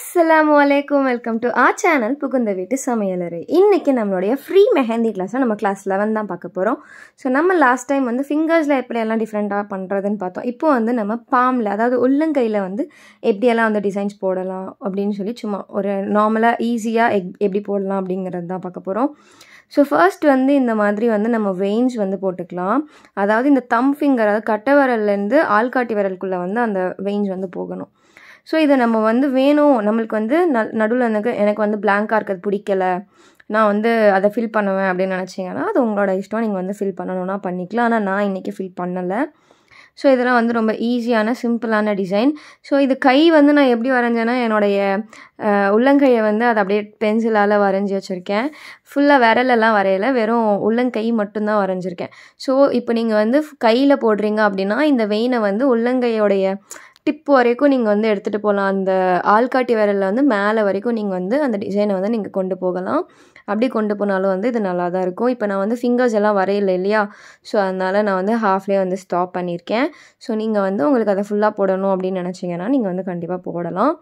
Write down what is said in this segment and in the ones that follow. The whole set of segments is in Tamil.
அஸ்ஸலாமு அலைக்கும் வெல்கம் டு ஆ சேனல் புகுந்த வீட்டு சமையலறை இன்றைக்கி நம்மளுடைய ஃப்ரீ மெஹந்தி கிளாஸை நம்ம கிளாஸ் லெவன் தான் பார்க்க போகிறோம் ஸோ நம்ம லாஸ்ட் டைம் வந்து ஃபிங்கர்ஸில் எப்படியெல்லாம் டிஃப்ரெண்ட்டாக பண்ணுறதுன்னு பார்த்தோம் இப்போ வந்து நம்ம பாமில் அதாவது உள்ளங்கையில் வந்து எப்படியெல்லாம் வந்து டிசைன்ஸ் போடலாம் அப்படின்னு சொல்லி சும்மா ஒரு நார்மலாக ஈஸியாக எக் எப்படி போடலாம் அப்படிங்கிறது தான் பார்க்க போகிறோம் ஸோ ஃபர்ஸ்ட் வந்து இந்த மாதிரி வந்து நம்ம வெயின்ஸ் வந்து போட்டுக்கலாம் அதாவது இந்த தம் ஃபிங்கர் அதாவது கட்டை விரல்லேருந்து ஆள்காட்டி விரலுக்குள்ளே வந்து அந்த வெயின்ஸ் வந்து போகணும் ஸோ இதை நம்ம வந்து வேணும் நம்மளுக்கு வந்து ந நடுவில் எனக்கு எனக்கு வந்து பிளாங்காக இருக்கிறது பிடிக்கல நான் வந்து அதை ஃபில் பண்ணுவேன் அப்படின்னு நினச்சிங்கன்னா அது உங்களோட இஷ்டம் நீங்கள் வந்து ஃபில் பண்ணணும்னா பண்ணிக்கலாம் ஆனால் நான் இன்றைக்கி ஃபில் பண்ணலை ஸோ இதெல்லாம் வந்து ரொம்ப ஈஸியான சிம்பிளான டிசைன் ஸோ இது கை வந்து நான் எப்படி வரைஞ்சேன்னா என்னுடைய உள்ளங்கையை வந்து அதை அப்படியே பென்சிலால் வரைஞ்சி வச்சுருக்கேன் ஃபுல்லாக விரலெல்லாம் வரையலை வெறும் உள்ளங்கை மட்டும்தான் வரைஞ்சிருக்கேன் ஸோ இப்போ நீங்கள் வந்து கையில் போடுறீங்க அப்படின்னா இந்த வெயினை வந்து உள்ளங்கையோடைய டிப் வரைக்கும் நீங்கள் வந்து எடுத்துகிட்டு போகலாம் அந்த ஆள்காட்டி விரலில் வந்து மேலே வரைக்கும் நீங்கள் வந்து அந்த டிசைனை வந்து நீங்கள் கொண்டு போகலாம் அப்படி கொண்டு போனாலும் வந்து இது நல்லா தான் இருக்கும் இப்போ நான் வந்து ஃபிங்கர்ஸ் எல்லாம் வரையல இல்லையா ஸோ அதனால் நான் வந்து ஹாஃப்லேயே வந்து ஸ்டாப் பண்ணியிருக்கேன் ஸோ நீங்கள் வந்து உங்களுக்கு அதை ஃபுல்லாக போடணும் அப்படின்னு நினச்சிங்கன்னா நீங்கள் வந்து கண்டிப்பாக போடலாம்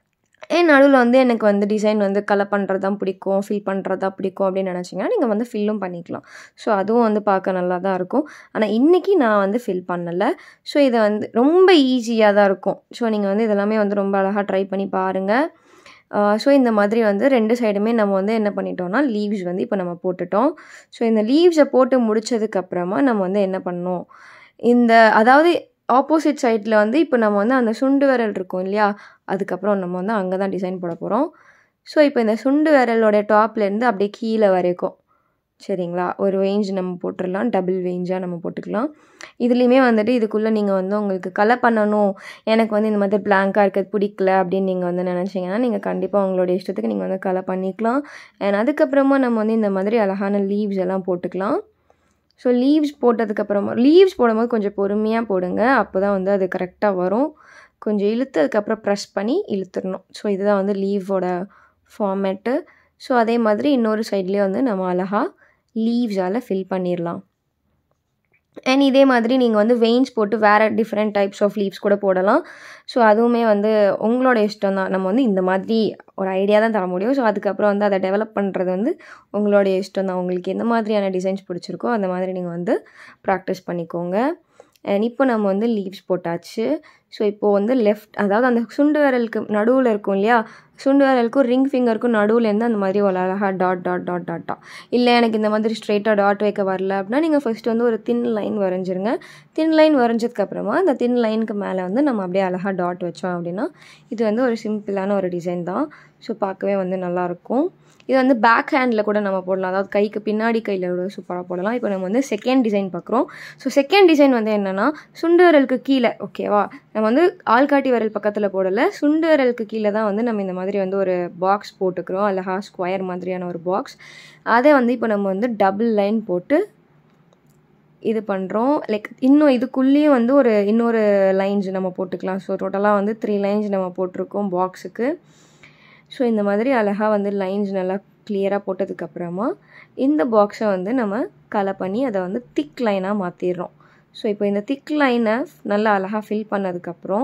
ஏன் நடுவில் வந்து எனக்கு வந்து டிசைன் வந்து கலர் பண்ணுறது தான் பிடிக்கும் ஃபில் பண்ணுறது தான் பிடிக்கும் அப்படின்னு நினச்சிங்கன்னா நீங்கள் வந்து ஃபில்லும் பண்ணிக்கலாம் ஸோ அதுவும் வந்து பார்க்க நல்லா தான் இருக்கும் ஆனால் இன்றைக்கி நான் வந்து ஃபில் பண்ணலை ஸோ இதை வந்து ரொம்ப ஈஸியாக தான் இருக்கும் ஸோ நீங்கள் வந்து இதெல்லாமே வந்து ரொம்ப அழகாக ட்ரை பண்ணி பாருங்கள் ஸோ இந்த மாதிரி வந்து ரெண்டு சைடுமே நம்ம வந்து என்ன பண்ணிட்டோம்னா லீவ்ஸ் வந்து இப்போ நம்ம போட்டுட்டோம் ஸோ இந்த லீவ்ஸை போட்டு முடிச்சதுக்கப்புறமா நம்ம வந்து என்ன பண்ணோம் இந்த அதாவது ஆப்போசிட் சைடில் வந்து இப்போ நம்ம வந்து அந்த சுண்டு விரல் இருக்கும் இல்லையா அதுக்கப்புறம் நம்ம வந்து அங்கே தான் டிசைன் போட போகிறோம் ஸோ இப்போ இந்த சுண்டு விரலோட டாப்லேருந்து அப்படியே கீழே வரைக்கும் சரிங்களா ஒரு வேஞ்ச் நம்ம போட்டுடலாம் டபுள் வேஞ்சாக நம்ம போட்டுக்கலாம் இதுலேயுமே வந்துட்டு இதுக்குள்ளே நீங்கள் வந்து உங்களுக்கு கலர் பண்ணணும் எனக்கு வந்து இந்த மாதிரி பிளாங்காக இருக்கிறது பிடிக்கல அப்படின்னு நீங்கள் வந்து நினச்சிங்கன்னா நீங்கள் கண்டிப்பாக உங்களோட இஷ்டத்துக்கு நீங்கள் வந்து கலர் பண்ணிக்கலாம் அண்ட் அதுக்கப்புறமா நம்ம வந்து இந்த மாதிரி அழகான லீவ்ஸ் எல்லாம் போட்டுக்கலாம் ஸோ லீவ்ஸ் போட்டதுக்கப்புறமா லீவ்ஸ் போடும்போது கொஞ்சம் பொறுமையாக போடுங்க அப்போ தான் வந்து அது கரெக்டாக வரும் கொஞ்சம் இழுத்து அதுக்கப்புறம் ப்ரெஸ் பண்ணி இழுத்துடணும் ஸோ இதுதான் வந்து லீவோட ஃபார்மேட்டு ஸோ அதே மாதிரி இன்னொரு சைட்லேயே வந்து நம்ம அழகாக லீவ்ஸால் ஃபில் பண்ணிடலாம் அண்ட் இதே மாதிரி நீங்கள் வந்து வெயின்ஸ் போட்டு வேறு டிஃப்ரெண்ட் டைப்ஸ் ஆஃப் லீவ்ஸ் கூட போடலாம் ஸோ அதுவுமே வந்து உங்களோட இஷ்டம் தான் நம்ம வந்து இந்த மாதிரி ஒரு ஐடியா தான் தர முடியும் ஸோ அதுக்கப்புறம் வந்து அதை டெவலப் பண்ணுறது வந்து உங்களுடைய இஷ்டம் தான் உங்களுக்கு எந்த மாதிரியான டிசைன்ஸ் பிடிச்சிருக்கோ அந்த மாதிரி நீங்கள் வந்து ப்ராக்டிஸ் பண்ணிக்கோங்க அண்ட் இப்போ நம்ம வந்து லீவ்ஸ் போட்டாச்சு ஸோ இப்போது வந்து லெஃப்ட் அதாவது அந்த சுண்டு விரலுக்கு நடுவில் இருக்கும் இல்லையா சுண்டு விரலுக்கும் ரிங் ஃபிங்கருக்கும் நடுவுலேருந்து அந்த மாதிரி ஒரு அழகாக டாட் டாட் டாட் டாட்டா இல்லை எனக்கு இந்த மாதிரி ஸ்ட்ரெயிட்டாக டாட் வைக்க வரல அப்படின்னா நீங்கள் ஃபஸ்ட்டு வந்து ஒரு தின் லைன் வரைஞ்சிருங்க தின் லைன் வரைஞ்சதுக்கப்புறமா அந்த தின் லைனுக்கு மேலே வந்து நம்ம அப்படியே அழகாக டாட் வச்சோம் அப்படின்னா இது வந்து ஒரு சிம்பிளான ஒரு டிசைன் தான் ஸோ பார்க்கவே வந்து நல்லாயிருக்கும் இது வந்து பேக் ஹேண்டில் கூட நம்ம போடலாம் அதாவது கைக்கு பின்னாடி கையில் கூட சூப்பராக போடலாம் இப்போ நம்ம வந்து செகண்ட் டிசைன் பார்க்குறோம் ஸோ செகண்ட் டிசைன் வந்து என்னென்னா சுண்டு விரலுக்கு கீழே ஓகேவா நம்ம வந்து ஆள்காட்டி விரல் பக்கத்தில் போடலை சுண்டு விரலுக்கு கீழே தான் வந்து நம்ம இந்த மாதிரி வந்து ஒரு பாக்ஸ் போட்டுக்கிறோம் அழகா ஸ்கொயர் மாதிரியான ஒரு பாக்ஸ் அதை வந்து இப்போ நம்ம வந்து டபுள் லைன் போட்டு இது பண்ணுறோம் லைக் இன்னும் இதுக்குள்ளேயும் வந்து ஒரு இன்னொரு லைன்ஸ் நம்ம போட்டுக்கலாம் ஸோ டோட்டலாக வந்து த்ரீ லைன்ஸ் நம்ம போட்டிருக்கோம் பாக்ஸுக்கு ஸோ இந்த மாதிரி அழகாக வந்து லைன்ஸ் நல்லா கிளியராக போட்டதுக்கப்புறமா இந்த பாக்ஸை வந்து நம்ம கலை பண்ணி அதை வந்து திக் லைனாக மாற்றிடுறோம் ஸோ இப்போ இந்த திக் லைனை நல்லா அழகாக ஃபில் பண்ணதுக்கப்புறம்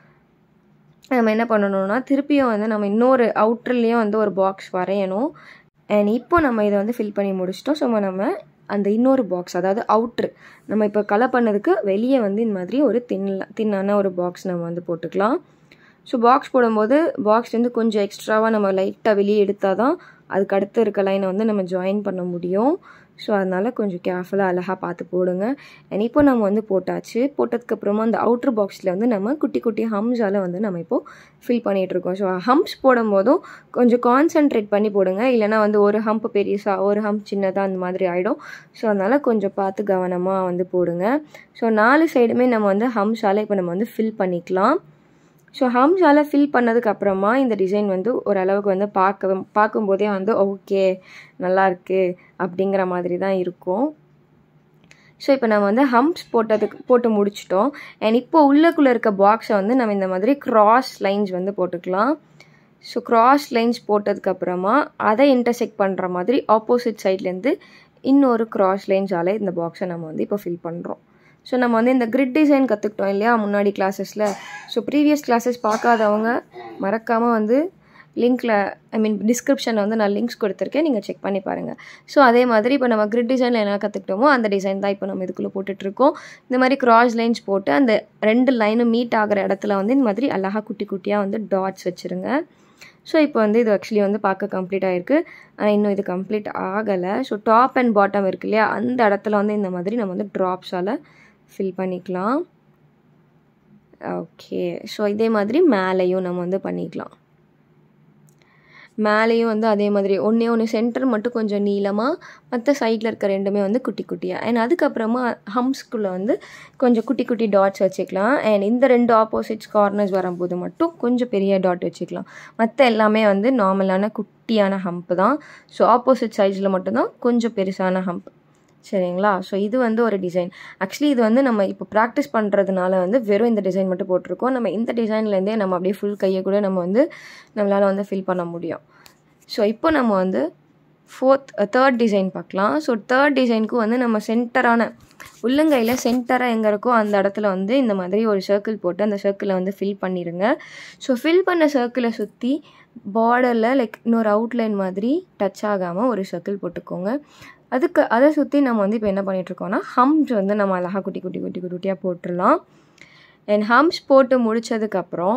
நம்ம என்ன பண்ணணும்னா திருப்பியும் வந்து நம்ம இன்னொரு அவுட்டர்லேயும் வந்து ஒரு பாக்ஸ் வரையணும் அண்ட் இப்போ நம்ம இதை வந்து ஃபில் பண்ணி முடிச்சிட்டோம் ஸோ நம்ம அந்த இன்னொரு பாக்ஸ் அதாவது அவுட்ரு நம்ம இப்போ கலை பண்ணதுக்கு வெளியே வந்து இந்த மாதிரி ஒரு தின் தின்னான ஒரு பாக்ஸ் நம்ம வந்து போட்டுக்கலாம் ஸோ பாக்ஸ் போடும்போது பாக்ஸ்லேருந்து கொஞ்சம் எக்ஸ்ட்ராவாக நம்ம லைட்டாக வெளியே எடுத்தால் தான் அதுக்கு அடுத்து இருக்க லைனை வந்து நம்ம ஜாயின் பண்ண முடியும் ஸோ அதனால் கொஞ்சம் கேர்ஃபுல்லாக அழகாக பார்த்து போடுங்க அண்ட் இப்போ நம்ம வந்து போட்டாச்சு போட்டதுக்கப்புறமா அந்த அவுட்ரு பாக்ஸில் வந்து நம்ம குட்டி குட்டி ஹம்ஸால் வந்து நம்ம இப்போது ஃபில் பண்ணிகிட்ருக்கோம் ஸோ ஹம்ப்ஸ் போடும்போதும் கொஞ்சம் கான்சென்ட்ரேட் பண்ணி போடுங்க இல்லைனா வந்து ஒரு ஹம்ப் பெருசாக ஒரு ஹம்ப் சின்னதாக அந்த மாதிரி ஆகிடும் ஸோ அதனால் கொஞ்சம் பார்த்து கவனமாக வந்து போடுங்க ஸோ நாலு சைடுமே நம்ம வந்து ஹம்ஸால் இப்போ நம்ம வந்து ஃபில் பண்ணிக்கலாம் ஸோ ஹம்ஸால் ஃபில் பண்ணதுக்கப்புறமா இந்த டிசைன் வந்து ஓரளவுக்கு வந்து பார்க்க பார்க்கும்போதே வந்து ஓகே நல்லாயிருக்கு அப்படிங்கிற மாதிரி தான் இருக்கும் ஸோ இப்போ நம்ம வந்து ஹம்ப்ஸ் போட்டதுக்கு போட்டு முடிச்சிட்டோம் அண்ட் இப்போ உள்ளக்குள்ளே இருக்க பாக்ஸை வந்து நம்ம இந்த மாதிரி க்ராஸ் லைன்ஸ் வந்து போட்டுக்கலாம் ஸோ க்ராஸ் லைன்ஸ் போட்டதுக்கப்புறமா அதை இன்டர்செக்ட் பண்ணுற மாதிரி ஆப்போசிட் சைட்லேருந்து இன்னொரு க்ராஸ் லைன்ஸால் இந்த பாக்ஸை நம்ம வந்து இப்போ ஃபில் பண்ணுறோம் ஸோ நம்ம வந்து இந்த கிரிட் டிசைன் கற்றுக்கிட்டோம் இல்லையா முன்னாடி கிளாஸஸில் ஸோ ப்ரீவியஸ் கிளாஸஸ் பார்க்காதவங்க மறக்காமல் வந்து லிங்க்கில் ஐ மீன் டிஸ்கிரிப்ஷனில் வந்து நான் லிங்க்ஸ் கொடுத்துருக்கேன் நீங்கள் செக் பண்ணி பாருங்கள் ஸோ அதே மாதிரி இப்போ நம்ம கிரிட் டிசைனில் என்ன கற்றுக்கிட்டோமோ அந்த டிசைன் தான் இப்போ நம்ம இதுக்குள்ளே போட்டுட்ருக்கோம் இந்த மாதிரி கிராஸ் லைன்ஸ் போட்டு அந்த ரெண்டு லைனும் மீட் ஆகிற இடத்துல வந்து இந்த மாதிரி அழகாக குட்டி குட்டியாக வந்து டாட்ஸ் வச்சுருங்க ஸோ இப்போ வந்து இது ஆக்சுவலி வந்து பார்க்க கம்ப்ளீட் ஆகிருக்கு ஆனால் இன்னும் இது கம்ப்ளீட் ஆகலை ஸோ டாப் அண்ட் பாட்டம் இருக்கு இல்லையா அந்த இடத்துல வந்து இந்த மாதிரி நம்ம வந்து ட்ராப்ஸால் ஃபில் பண்ணிக்கலாம் ஓகே ஸோ இதே மாதிரி மேலேயும் நம்ம வந்து பண்ணிக்கலாம் மேலேயும் வந்து அதே மாதிரி ஒன்றே ஒன்று சென்டர் மட்டும் கொஞ்சம் நீளமாக மற்ற சைடில் இருக்க ரெண்டுமே வந்து குட்டி குட்டியாக அண்ட் அதுக்கப்புறமா ஹம்ஸ்குள்ளே வந்து கொஞ்சம் குட்டி குட்டி டாட்ஸ் வச்சுக்கலாம் அண்ட் இந்த ரெண்டு ஆப்போசிட்ஸ் கார்னர்ஸ் வரும்போது மட்டும் கொஞ்சம் பெரிய டாட் வச்சுக்கலாம் மற்ற எல்லாமே வந்து நார்மலான குட்டியான ஹம்ப் தான் ஸோ ஆப்போசிட் சைட்ஸில் மட்டும்தான் கொஞ்சம் பெருசான ஹம்ப் சரிங்களா ஸோ இது வந்து ஒரு டிசைன் ஆக்சுவலி இது வந்து நம்ம இப்போ ப்ராக்டிஸ் பண்ணுறதுனால வந்து வெறும் இந்த டிசைன் மட்டும் போட்டிருக்கோம் நம்ம இந்த டிசைன்லேருந்தே நம்ம அப்படியே ஃபுல் கையை கூட நம்ம வந்து நம்மளால் வந்து ஃபில் பண்ண முடியும் ஸோ இப்போ நம்ம வந்து ஃபோர்த் தேர்ட் டிசைன் பார்க்கலாம் ஸோ தேர்ட் டிசைனுக்கு வந்து நம்ம சென்டரான உள்ளங்கையில் சென்டராக எங்கே இருக்கோ அந்த இடத்துல வந்து இந்த மாதிரி ஒரு சர்க்கிள் போட்டு அந்த சர்க்கிளை வந்து ஃபில் பண்ணிடுங்க ஸோ ஃபில் பண்ண சர்க்கிளை சுற்றி பார்டரில் லைக் இன்னொரு அவுட்லைன் மாதிரி டச் ஆகாமல் ஒரு சர்க்கிள் போட்டுக்கோங்க அதுக்கு அதை சுற்றி நம்ம வந்து இப்போ என்ன பண்ணிகிட்ருக்கோம்னா ஹம்ஸ் வந்து நம்ம அழகாக குட்டி குட்டி குட்டி குட்டியாக போட்டுடலாம் அண்ட் ஹம்ஸ் போட்டு முடித்ததுக்கப்புறம்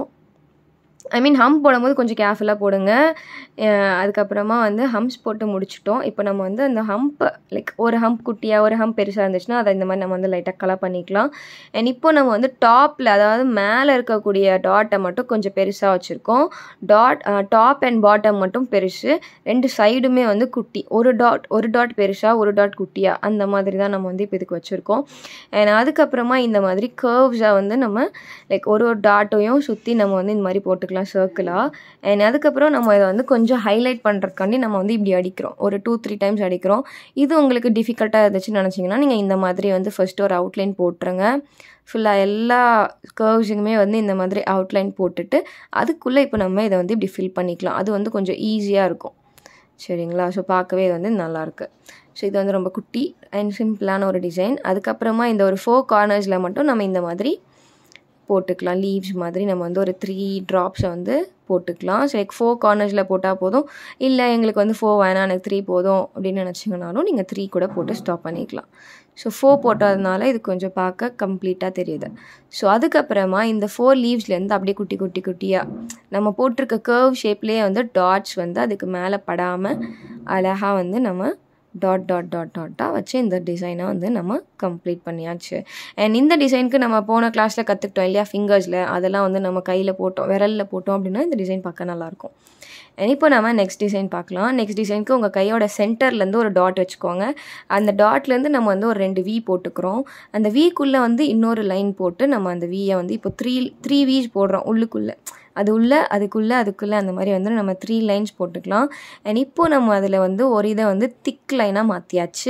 ஐ மீன் ஹம்ப் போடும்போது கொஞ்சம் கேர்ஃபுல்லாக போடுங்க அதுக்கப்புறமா வந்து ஹம்ப்ஸ் போட்டு முடிச்சிட்டோம் இப்போ நம்ம வந்து அந்த ஹம்ப் லைக் ஒரு ஹம்ப் குட்டியாக ஒரு ஹம்ப் பெருசாக இருந்துச்சுன்னா அதை இந்த மாதிரி நம்ம வந்து லைட்டாக கலர் பண்ணிக்கலாம் அண்ட் இப்போ நம்ம வந்து டாப்பில் அதாவது மேலே இருக்கக்கூடிய டாட்டை மட்டும் கொஞ்சம் பெருசாக வச்சுருக்கோம் டாட் டாப் அண்ட் பாட்டம் மட்டும் பெருசு ரெண்டு சைடுமே வந்து குட்டி ஒரு டாட் ஒரு டாட் பெருசாக ஒரு டாட் குட்டியாக அந்த மாதிரி தான் நம்ம வந்து இப்போ இதுக்கு வச்சுருக்கோம் அண்ட் அதுக்கப்புறமா இந்த மாதிரி கர்வ்ஸாக வந்து நம்ம லைக் ஒரு ஒரு டாட்டையும் சுற்றி நம்ம வந்து இந்த மாதிரி போட்டுக்கலாம் சர்க்கிளாக அண்ட் அதுக்கப்புறம் நம்ம இதை வந்து கொஞ்சம் ஹைலைட் பண்ணுறதுக்காண்டி நம்ம வந்து இப்படி அடிக்கிறோம் ஒரு டூ த்ரீ டைம்ஸ் அடிக்கிறோம் இது உங்களுக்கு டிஃபிகல்ட்டாக இருந்துச்சுன்னு நினச்சிங்கன்னா நீங்கள் இந்த மாதிரி வந்து ஃபஸ்ட்டு ஒரு அவுட்லைன் போட்டுருங்க ஃபுல்லாக எல்லா கர்வ்ஸுக்குமே வந்து இந்த மாதிரி அவுட்லைன் போட்டுட்டு அதுக்குள்ளே இப்போ நம்ம இதை வந்து இப்படி ஃபில் பண்ணிக்கலாம் அது வந்து கொஞ்சம் ஈஸியாக இருக்கும் சரிங்களா ஸோ பார்க்கவே இது வந்து நல்லாயிருக்கு ஸோ இது வந்து ரொம்ப குட்டி அண்ட் சிம்பிளான ஒரு டிசைன் அதுக்கப்புறமா இந்த ஒரு ஃபோர் கார்னர்ஸில் மட்டும் நம்ம இந்த மாதிரி போட்டுக்கலாம் லீவ்ஸ் மாதிரி நம்ம வந்து ஒரு த்ரீ ட்ராப்ஸை வந்து போட்டுக்கலாம் ஸோ லைக் ஃபோர் கார்னர்ஸில் போட்டால் போதும் இல்லை எங்களுக்கு வந்து ஃபோர் வேணாம் எனக்கு த்ரீ போதும் அப்படின்னு நினச்சிங்கனாலும் நீங்கள் த்ரீ கூட போட்டு ஸ்டாப் பண்ணிக்கலாம் ஸோ ஃபோர் போட்டதுனால இது கொஞ்சம் பார்க்க கம்ப்ளீட்டாக தெரியுது ஸோ அதுக்கப்புறமா இந்த ஃபோர் லீவ்ஸ்லேருந்து அப்படியே குட்டி குட்டி குட்டியாக நம்ம போட்டிருக்க கர்வ் ஷேப்லேயே வந்து டாட்ஸ் வந்து அதுக்கு மேலே படாமல் அழகாக வந்து நம்ம டாட் டாட் டாட் டாட்டாக வச்சு இந்த டிசைனை வந்து நம்ம கம்ப்ளீட் பண்ணியாச்சு அண்ட் இந்த டிசைனுக்கு நம்ம போன கிளாஸில் கற்றுக்கிட்டோம் இல்லையா ஃபிங்கர்ஸில் அதெல்லாம் வந்து நம்ம கையில் போட்டோம் விரலில் போட்டோம் அப்படின்னா இந்த டிசைன் பார்க்க நல்லாயிருக்கும் அண்ட் இப்போ நம்ம நெக்ஸ்ட் டிசைன் பார்க்கலாம் நெக்ஸ்ட் டிசைனுக்கு உங்கள் கையோட சென்டர்லேருந்து ஒரு டாட் வச்சுக்கோங்க அந்த டாட்லேருந்து நம்ம வந்து ஒரு ரெண்டு வி போட்டுக்கிறோம் அந்த வீக்குள்ளே வந்து இன்னொரு லைன் போட்டு நம்ம அந்த வியை வந்து இப்போ த்ரீ த்ரீ வீஸ் போடுறோம் உள்ளுக்குள்ளே அது உள்ளே அதுக்குள்ளே அதுக்குள்ளே அந்த மாதிரி வந்து நம்ம த்ரீ லைன்ஸ் போட்டுக்கலாம் அண்ட் இப்போது நம்ம அதில் வந்து ஒரு இதை வந்து திக் லைனாக மாற்றியாச்சு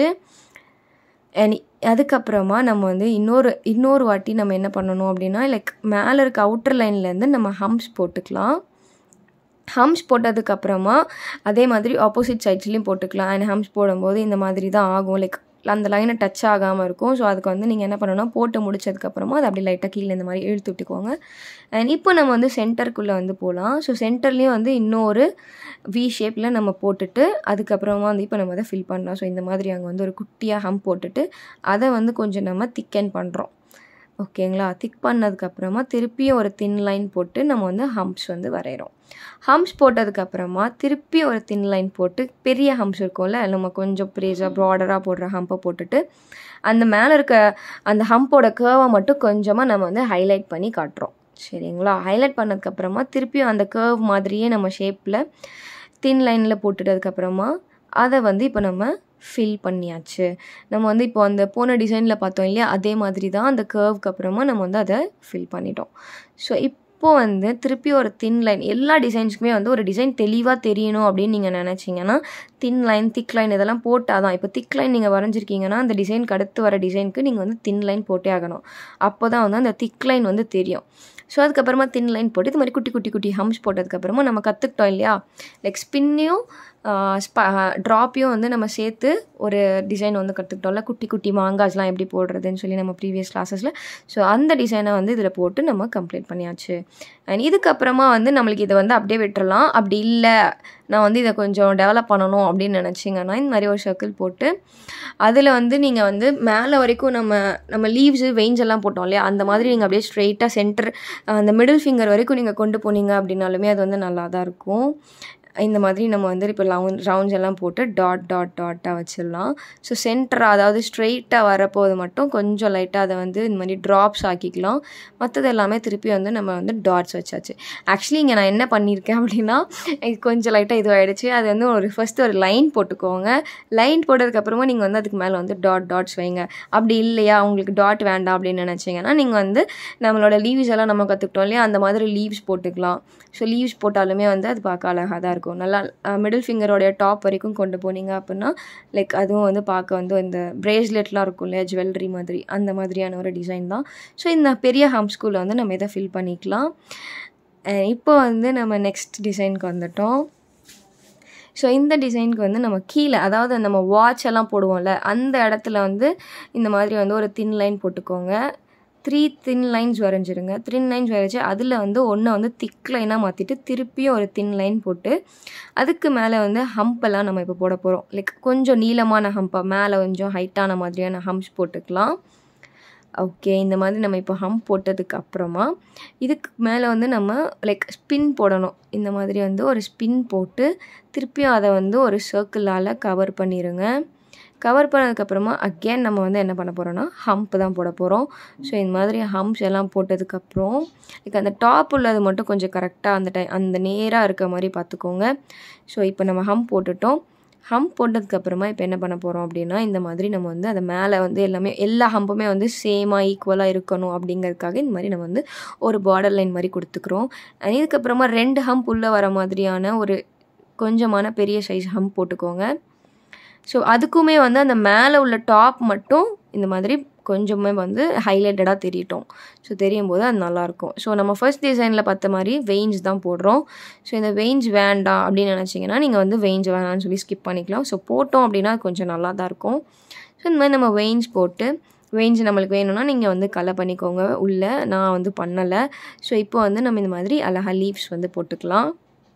அண்ட் அதுக்கப்புறமா நம்ம வந்து இன்னொரு இன்னொரு வாட்டி நம்ம என்ன பண்ணணும் அப்படின்னா லைக் மேலே இருக்க அவுட்டர் லைன்லேருந்து நம்ம ஹம்ஸ் போட்டுக்கலாம் ஹம்ஸ் போட்டதுக்கப்புறமா அதே மாதிரி ஆப்போசிட் சைட்ஸ்லேயும் போட்டுக்கலாம் அண்ட் ஹம்ஸ் போடும்போது இந்த மாதிரி தான் ஆகும் லைக் அந்த லைனை டச் ஆகாமல் இருக்கும் ஸோ அதுக்கு வந்து நீங்கள் என்ன பண்ணணும்னா போட்டு முடிச்சதுக்கப்புறமா அது அப்படி லைட்டாக கீழே இந்த மாதிரி இழுத்து விட்டுக்கோங்க அண்ட் இப்போ நம்ம வந்து சென்டருக்குள்ளே வந்து போகலாம் ஸோ சென்டர்லேயும் வந்து இன்னொரு வி ஷேப்பில் நம்ம போட்டுட்டு அதுக்கப்புறமா வந்து இப்போ நம்ம அதை ஃபில் பண்ணலாம் ஸோ இந்த மாதிரி அங்கே வந்து ஒரு குட்டியாக ஹம் போட்டுட்டு அதை வந்து கொஞ்சம் நம்ம திக்கன் பண்ணுறோம் ஓகேங்களா திக் பண்ணதுக்கப்புறமா திருப்பியும் ஒரு தின் லைன் போட்டு நம்ம வந்து ஹம்ப்ஸ் வந்து வரைகிறோம் ஹம்ப்ஸ் போட்டதுக்கப்புறமா திருப்பி ஒரு தின் லைன் போட்டு பெரிய ஹம்ப்ஸ் இருக்கும்ல நம்ம கொஞ்சம் ப்ரேஸாக ப்ராடராக போடுற ஹம்பை போட்டுட்டு அந்த மேலே இருக்க அந்த ஹம்போட கேர்வை மட்டும் கொஞ்சமாக நம்ம வந்து ஹைலைட் பண்ணி காட்டுறோம் சரிங்களா ஹைலைட் பண்ணதுக்கப்புறமா திருப்பியும் அந்த கேர்வ் மாதிரியே நம்ம ஷேப்பில் தின் லைனில் போட்டுட்டதுக்கப்புறமா அதை வந்து இப்போ நம்ம ஃபில் பண்ணியாச்சு நம்ம வந்து இப்போ அந்த போன டிசைனில் பார்த்தோம் இல்லையா அதே மாதிரி தான் அந்த கேர்வ்க்கு அப்புறமா நம்ம வந்து அதை ஃபில் பண்ணிட்டோம் ஸோ இப்போ வந்து திருப்பி ஒரு தின் லைன் எல்லா டிசைன்ஸுக்குமே வந்து ஒரு டிசைன் தெளிவாக தெரியணும் அப்படின்னு நீங்கள் நினச்சிங்கன்னா தின் லைன் திக் லைன் இதெல்லாம் போட்டால் தான் இப்போ திக் லைன் நீங்கள் வரைஞ்சிருக்கீங்கன்னா அந்த டிசைனுக்கு அடுத்து வர டிசைனுக்கு நீங்கள் வந்து தின் லைன் போட்டே ஆகணும் அப்போ தான் வந்து அந்த திக் லைன் வந்து தெரியும் ஸோ அதுக்கப்புறமா தின் லைன் போட்டு இது மாதிரி குட்டி குட்டி குட்டி ஹம்ஸ் போட்டதுக்கப்புறமா நம்ம கற்றுக்கிட்டோம் இல்லையா லைக் ஸ்பின்னையும் ட்ராப்பையும் வந்து நம்ம சேர்த்து ஒரு டிசைன் வந்து கற்றுக்கிட்டோம்ல குட்டி குட்டி மாங்காஸ்லாம் எப்படி போடுறதுன்னு சொல்லி நம்ம ப்ரீவியஸ் கிளாஸஸில் ஸோ அந்த டிசைனை வந்து இதில் போட்டு நம்ம கம்ப்ளீட் பண்ணியாச்சு அண்ட் இதுக்கப்புறமா வந்து நம்மளுக்கு இதை வந்து அப்படியே விட்டுறலாம் அப்படி இல்லை நான் வந்து இதை கொஞ்சம் டெவலப் பண்ணணும் அப்படின்னு நினச்சிங்கன்னா இந்த மாதிரி ஒரு சர்க்கிள் போட்டு அதில் வந்து நீங்கள் வந்து மேலே வரைக்கும் நம்ம நம்ம லீவ்ஸு வெயின்ஸ் எல்லாம் போட்டோம் இல்லையா அந்த மாதிரி நீங்கள் அப்படியே ஸ்ட்ரெயிட்டாக சென்டர் அந்த மிடில் ஃபிங்கர் வரைக்கும் நீங்கள் கொண்டு போனீங்க அப்படின்னாலுமே அது வந்து நல்லா தான் இருக்கும் இந்த மாதிரி நம்ம வந்து இப்போ லவுன் ரவுண்ட்ஸ் எல்லாம் போட்டு டாட் டாட் டாட்டாக வச்சிடலாம் ஸோ சென்டராக அதாவது ஸ்ட்ரெயிட்டாக வரப்போது மட்டும் கொஞ்சம் லைட்டாக அதை வந்து இந்த மாதிரி ட்ராப்ஸ் ஆக்கிக்கலாம் மற்றது எல்லாமே திருப்பி வந்து நம்ம வந்து டாட்ஸ் வச்சாச்சு ஆக்சுவலி இங்கே நான் என்ன பண்ணியிருக்கேன் அப்படின்னா எனக்கு கொஞ்சம் லைட்டாக இதுவாகிடுச்சு அது வந்து ஒரு ஃபஸ்ட்டு ஒரு லைன் போட்டுக்கோங்க லைன் போட்டதுக்கப்புறமா நீங்கள் வந்து அதுக்கு மேலே வந்து டாட் டாட்ஸ் வைங்க அப்படி இல்லையா உங்களுக்கு டாட் வேண்டாம் அப்படின்னு நினச்சிங்கன்னா நீங்கள் வந்து நம்மளோட லீவ்ஸ் எல்லாம் நம்ம கற்றுக்கிட்டோம் இல்லையா அந்த மாதிரி லீவ்ஸ் போட்டுக்கலாம் ஸோ லீவ்ஸ் போட்டாலுமே வந்து அது பார்க்க அழகாக தான் இருக்கும் நல்லா மிடில் ஃபிங்கரோடைய டாப் வரைக்கும் கொண்டு போனீங்க அப்படின்னா லைக் அதுவும் வந்து பார்க்க வந்து இந்த பிரேஸ்லெட்லாம் இருக்கும் இல்லையா ஜுவல்லரி மாதிரி அந்த மாதிரியான ஒரு டிசைன் தான் ஸோ இந்த பெரிய ஹம் ஸ்கூலில் வந்து நம்ம இதை ஃபில் பண்ணிக்கலாம் இப்போ வந்து நம்ம நெக்ஸ்ட் டிசைனுக்கு வந்துட்டோம் ஸோ இந்த டிசைனுக்கு வந்து நம்ம கீழே அதாவது நம்ம வாட்ச் எல்லாம் போடுவோம்ல அந்த இடத்துல வந்து இந்த மாதிரி வந்து ஒரு தின் லைன் போட்டுக்கோங்க த்ரீ தின் லைன்ஸ் வரைஞ்சிருங்க தின் லைன்ஸ் வரைஞ்சி அதில் வந்து ஒன்றை வந்து திக் லைனாக மாற்றிட்டு திருப்பியும் ஒரு தின் லைன் போட்டு அதுக்கு மேலே வந்து ஹம்பெல்லாம் நம்ம இப்போ போட போகிறோம் லைக் கொஞ்சம் நீளமான ஹம்ப்பாக மேலே கொஞ்சம் ஹைட்டான மாதிரியான ஹம்ப்ஸ் போட்டுக்கலாம் ஓகே இந்த மாதிரி நம்ம இப்போ ஹம்ப் போட்டதுக்கு அப்புறமா இதுக்கு மேலே வந்து நம்ம லைக் ஸ்பின் போடணும் இந்த மாதிரி வந்து ஒரு ஸ்பின் போட்டு திருப்பியும் அதை வந்து ஒரு சர்க்கிளால் கவர் பண்ணிடுங்க கவர் பண்ணதுக்கப்புறமா அகேன் நம்ம வந்து என்ன பண்ண போகிறோம்னா ஹம்ப் தான் போட போகிறோம் ஸோ இந்த மாதிரி ஹம்ப்ஸ் எல்லாம் போட்டதுக்கப்புறம் லைக் அந்த டாப் உள்ளது மட்டும் கொஞ்சம் கரெக்டாக அந்த டை அந்த நேராக இருக்க மாதிரி பார்த்துக்கோங்க ஸோ இப்போ நம்ம ஹம்ப் போட்டுட்டோம் ஹம்ப் போட்டதுக்கப்புறமா இப்போ என்ன பண்ண போகிறோம் அப்படின்னா இந்த மாதிரி நம்ம வந்து அதை மேலே வந்து எல்லாமே எல்லா ஹம்புமே வந்து சேமாக ஈக்குவலாக இருக்கணும் அப்படிங்கிறதுக்காக இந்த மாதிரி நம்ம வந்து ஒரு பார்டர் லைன் மாதிரி கொடுத்துக்குறோம் இதுக்கப்புறமா ரெண்டு ஹம்ப் உள்ளே வர மாதிரியான ஒரு கொஞ்சமான பெரிய சைஸ் ஹம்ப் போட்டுக்கோங்க ஸோ அதுக்குமே வந்து அந்த மேலே உள்ள டாப் மட்டும் இந்த மாதிரி கொஞ்சமே வந்து ஹைலைட்டடாக தெரியட்டும் ஸோ தெரியும் போது அது நல்லாயிருக்கும் ஸோ நம்ம ஃபர்ஸ்ட் டிசைனில் பார்த்த மாதிரி வெயின்ஸ் தான் போடுறோம் ஸோ இந்த வெயின்ஸ் வேண்டாம் அப்படின்னு நினச்சிங்கன்னா நீங்கள் வந்து வெயின்ஸ் வேணாம்னு சொல்லி ஸ்கிப் பண்ணிக்கலாம் ஸோ போட்டோம் அப்படின்னா கொஞ்சம் நல்லா தான் இருக்கும் ஸோ இந்த மாதிரி நம்ம வெயின்ஸ் போட்டு வெயின்ஸ் நம்மளுக்கு வேணும்னா நீங்கள் வந்து கலர் பண்ணிக்கோங்க உள்ளே நான் வந்து பண்ணலை ஸோ இப்போ வந்து நம்ம இந்த மாதிரி அழகாக லீவ்ஸ் வந்து போட்டுக்கலாம்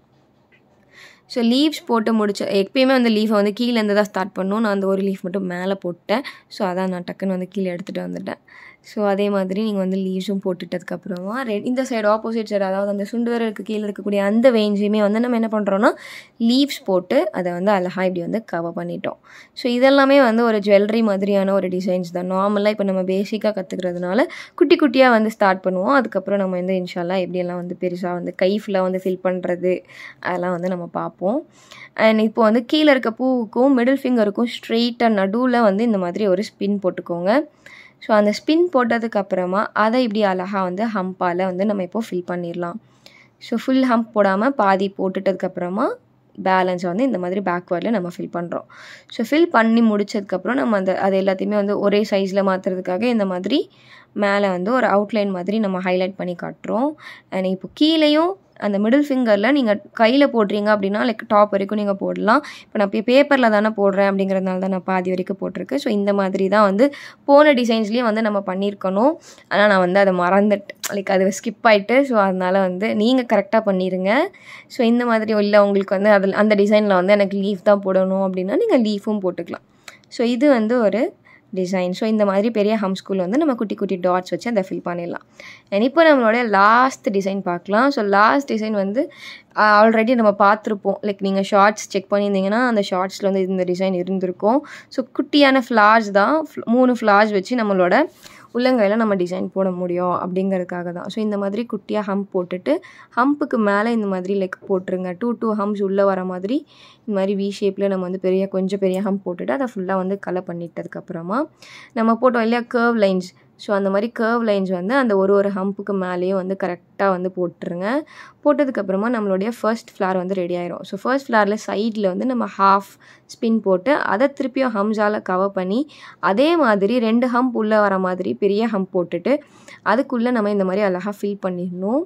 ஸோ லீவ்ஸ் போட்டு முடிச்ச எப்பயுமே அந்த லீஃபை வந்து கீழேருந்து தான் ஸ்டார்ட் பண்ணணும் நான் அந்த ஒரு லீஃப் மட்டும் மேலே போட்டேன் ஸோ அதான் நான் டக்குன்னு வந்து கீழே எடுத்துகிட்டு வந்துட்டேன் ஸோ அதே மாதிரி நீங்கள் வந்து லீவ்ஸும் போட்டுட்டதுக்கப்புறமா ரெ இந்த சைடு ஆப்போசிட் சைடு அதாவது அந்த சுண்டு விரலுக்கு கீழே இருக்கக்கூடிய அந்த வெயின்ஸையுமே வந்து நம்ம என்ன பண்ணுறோன்னா லீவ்ஸ் போட்டு அதை வந்து அழகாக இப்படி வந்து கவர் பண்ணிட்டோம் ஸோ இதெல்லாமே வந்து ஒரு ஜுவல்லரி மாதிரியான ஒரு டிசைன்ஸ் தான் நார்மலாக இப்போ நம்ம பேசிக்காக கற்றுக்கிறதுனால குட்டி குட்டியாக வந்து ஸ்டார்ட் பண்ணுவோம் அதுக்கப்புறம் நம்ம வந்து இன்ஷால்லா எப்படியெல்லாம் வந்து பெருசாக வந்து கை ஃபுல்லாக வந்து ஃபில் பண்ணுறது அதெல்லாம் வந்து நம்ம பார்ப்போம் அண்ட் இப்போ வந்து கீழே இருக்க பூவுக்கும் மிடில் ஃபிங்கருக்கும் ஸ்ட்ரெயிட்டாக நடுவில் வந்து இந்த மாதிரி ஒரு ஸ்பின் போட்டுக்கோங்க ஸோ அந்த ஸ்பின் போட்டதுக்கப்புறமா அதை இப்படி அழகாக வந்து ஹம்பால் வந்து நம்ம இப்போது ஃபில் பண்ணிடலாம் ஸோ ஃபுல் ஹம்ப் போடாமல் பாதி போட்டுட்டதுக்கப்புறமா பேலன்ஸை வந்து இந்த மாதிரி பேக்வேர்டில் நம்ம ஃபில் பண்ணுறோம் ஸோ ஃபில் பண்ணி முடிச்சதுக்கப்புறம் நம்ம அந்த அது எல்லாத்தையுமே வந்து ஒரே சைஸில் மாற்றுறதுக்காக இந்த மாதிரி மேலே வந்து ஒரு அவுட்லைன் மாதிரி நம்ம ஹைலைட் பண்ணி காட்டுறோம் அண்ட் இப்போ கீழேயும் அந்த மிடில் ஃபிங்கரில் நீங்கள் கையில் போடுறீங்க அப்படின்னா லைக் டாப் வரைக்கும் நீங்கள் போடலாம் இப்போ நான் இப்போ பேப்பரில் தானே போடுறேன் அப்படிங்கிறதுனால தான் நான் பாதி வரைக்கும் போட்டிருக்கேன் ஸோ இந்த மாதிரி தான் வந்து போன டிசைன்ஸ்லேயும் வந்து நம்ம பண்ணியிருக்கணும் ஆனால் நான் வந்து அதை மறந்துட்டு லைக் அது ஸ்கிப் ஆகிட்டு ஸோ அதனால் வந்து நீங்கள் கரெக்டாக பண்ணிடுங்க ஸோ இந்த மாதிரி இல்லை உங்களுக்கு வந்து அதில் அந்த டிசைனில் வந்து எனக்கு லீஃப் தான் போடணும் அப்படின்னா நீங்கள் லீஃபும் போட்டுக்கலாம் ஸோ இது வந்து ஒரு டிசைன் ஸோ இந்த மாதிரி பெரிய ஹம் ஸ்கூல் வந்து நம்ம குட்டி குட்டி டாட்ஸ் வச்சு அதை ஃபில் பண்ணிடலாம் அண்ட் இப்போ நம்மளோட லாஸ்ட் டிசைன் பார்க்கலாம் ஸோ லாஸ்ட் டிசைன் வந்து ஆல்ரெடி நம்ம பார்த்துருப்போம் லைக் நீங்கள் ஷார்ட்ஸ் செக் பண்ணியிருந்தீங்கன்னா அந்த ஷார்ட்ஸில் வந்து இந்த டிசைன் இருந்திருக்கும் ஸோ குட்டியான ஃப்ளார்ஸ் தான் மூணு ஃப்ளார்ஸ் வச்சு நம்மளோட உள்ளங்கையில் நம்ம டிசைன் போட முடியும் அப்படிங்கிறதுக்காக தான் ஸோ இந்த மாதிரி குட்டியாக ஹம்ப் போட்டுட்டு ஹம்புக்கு மேலே இந்த மாதிரி லைக் போட்டுருங்க டூ டூ ஹம்ப்ஸ் உள்ளே வர மாதிரி இந்த மாதிரி வி ஷேப்பில் நம்ம வந்து பெரிய கொஞ்சம் பெரிய ஹம்ப் போட்டுட்டு அதை ஃபுல்லாக வந்து கலர் பண்ணிட்டதுக்கப்புறமா நம்ம போட்டோம் இல்லையா கர்வ் லைன்ஸ் ஸோ அந்த மாதிரி கர்வ் லைன்ஸ் வந்து அந்த ஒரு ஒரு ஹம்புக்கு மேலேயும் வந்து கரெக்டாக வந்து போட்டுருங்க போட்டதுக்கப்புறமா நம்மளுடைய ஃபர்ஸ்ட் ஃப்ளார் வந்து ரெடி ஆயிரும் ஸோ ஃபர்ஸ்ட் ஃப்ளாரில் சைடில் வந்து நம்ம ஹாஃப் ஸ்பின் போட்டு அதை திருப்பியும் ஹம்ஸால் கவர் பண்ணி அதே மாதிரி ரெண்டு ஹம்ப் உள்ளே வர மாதிரி பெரிய ஹம்ப் போட்டுட்டு அதுக்குள்ளே நம்ம இந்த மாதிரி அழகாக ஃபில் பண்ணிடணும்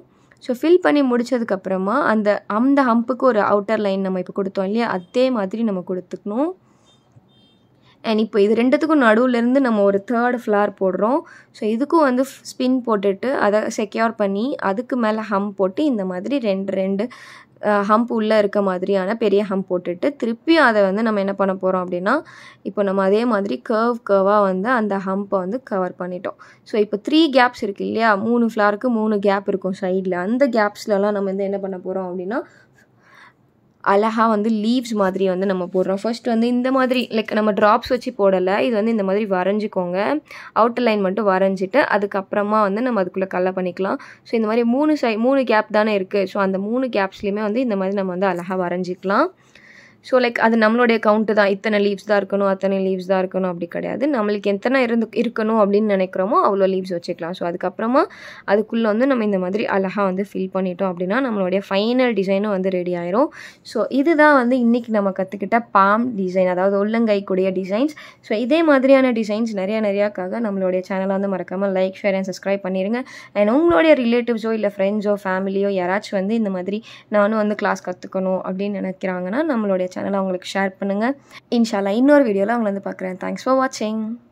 ஸோ ஃபில் பண்ணி முடிச்சதுக்கப்புறமா அந்த அந்த ஹம்புக்கு ஒரு அவுட்டர் லைன் நம்ம இப்போ கொடுத்தோம் இல்லையா அதே மாதிரி நம்ம கொடுத்துக்கணும் அண்ட் இப்போ இது ரெண்டுத்துக்கும் நடுவுலேருந்து நம்ம ஒரு தேர்ட் ஃப்ளார் போடுறோம் ஸோ இதுக்கும் வந்து ஸ்பின் போட்டுட்டு அதை செக்யூர் பண்ணி அதுக்கு மேலே ஹம் போட்டு இந்த மாதிரி ரெண்டு ரெண்டு ஹம்ப் உள்ளே இருக்க மாதிரியான பெரிய ஹம்ப் போட்டுட்டு திருப்பி அதை வந்து நம்ம என்ன பண்ண போகிறோம் அப்படின்னா இப்போ நம்ம அதே மாதிரி கர்வ் கர்வாக வந்து அந்த ஹம்பை வந்து கவர் பண்ணிட்டோம் ஸோ இப்போ த்ரீ கேப்ஸ் இருக்குது இல்லையா மூணு ஃப்ளாருக்கு மூணு கேப் இருக்கும் சைடில் அந்த கேப்ஸ்லலாம் நம்ம வந்து என்ன பண்ண போகிறோம் அப்படின்னா அழகாக வந்து லீவ்ஸ் மாதிரி வந்து நம்ம போடுறோம் ஃபர்ஸ்ட் வந்து இந்த மாதிரி லைக் நம்ம ட்ராப்ஸ் வச்சு போடலை இது வந்து இந்த மாதிரி வரைஞ்சிக்கோங்க அவுட்டர் லைன் மட்டும் வரைஞ்சிட்டு அதுக்கப்புறமா வந்து நம்ம அதுக்குள்ளே கலர் பண்ணிக்கலாம் ஸோ இந்த மாதிரி மூணு சை மூணு கேப் தானே இருக்குது ஸோ அந்த மூணு கேப்ஸ்லேயுமே வந்து இந்த மாதிரி நம்ம வந்து அழகாக வரைஞ்சிக்கலாம் ஸோ லைக் அது நம்மளுடைய கவுண்ட்டு தான் இத்தனை லீவ்ஸ் தான் இருக்கணும் அத்தனை லீவ்ஸ் தான் இருக்கணும் அப்படி கிடையாது நம்மளுக்கு எத்தனை இருந்து இருக்கணும் அப்படின்னு நினைக்கிறோமோ அவ்வளோ லீவ்ஸ் வச்சுக்கலாம் ஸோ அதுக்கப்புறமா அதுக்குள்ளே வந்து நம்ம இந்த மாதிரி அழகாக வந்து ஃபில் பண்ணிட்டோம் அப்படின்னா நம்மளுடைய ஃபைனல் டிசைனும் வந்து ரெடி ஆயிரும் ஸோ இதுதான் வந்து இன்றைக்கி நம்ம கற்றுக்கிட்ட பாம் டிசைன் அதாவது உள்ளங்கைக்குடைய டிசைன்ஸ் ஸோ இதே மாதிரியான டிசைன்ஸ் நிறையா நிறையாக்காக நம்மளுடைய சேனலை வந்து மறக்காமல் லைக் ஷேர் அண்ட் சப்ஸ்கிரைப் பண்ணிடுங்க அண்ட் உங்களுடைய ரிலேட்டிவ்ஸோ இல்லை ஃப்ரெண்ட்ஸோ ஃபேமிலியோ யாராச்சும் வந்து இந்த மாதிரி நானும் வந்து கிளாஸ் கற்றுக்கணும் அப்படின்னு நினைக்கிறாங்கன்னா நம்மளுடைய சேனலை அவங்களுக்கு ஷேர் பண்ணுங்கள் இன்ஷால்லா இன்னொரு வீடியோவில் அவங்கள வந்து பார்க்குறேன் தேங்க்ஸ் ஃபார் வாட்சிங்